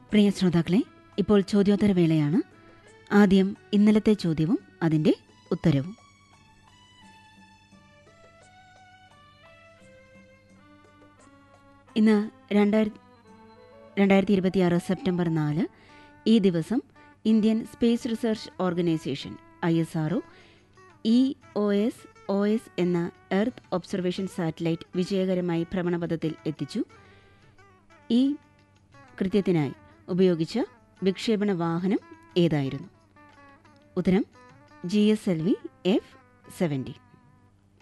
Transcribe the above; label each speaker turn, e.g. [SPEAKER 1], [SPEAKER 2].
[SPEAKER 1] പ്രിയ ശ്രോതാക്കളെ ഇപ്പോൾ ചോദ്യോത്തര വേളയാണ് ആദ്യം ഇന്നലത്തെ ചോദ്യവും അതിൻ്റെ ഉത്തരവും ഇന്ന് രണ്ടായിരത്തി രണ്ടായിരത്തി ഇരുപത്തിയാറ് സെപ്റ്റംബർ നാല് ഈ ദിവസം Indian Space Research Organisation I S RO E O S O S എന്ന എർത്ത് ഒബ്സർവേഷൻ സാറ്റലൈറ്റ് വിജയകരമായി ഭ്രമണപഥത്തിൽ എത്തിച്ചു ഈ കൃത്യത്തിനായി ഉപയോഗിച്ച വിക്ഷേപണ വാഹനം ഏതായിരുന്നു ഉത്തരം G S L V F seventy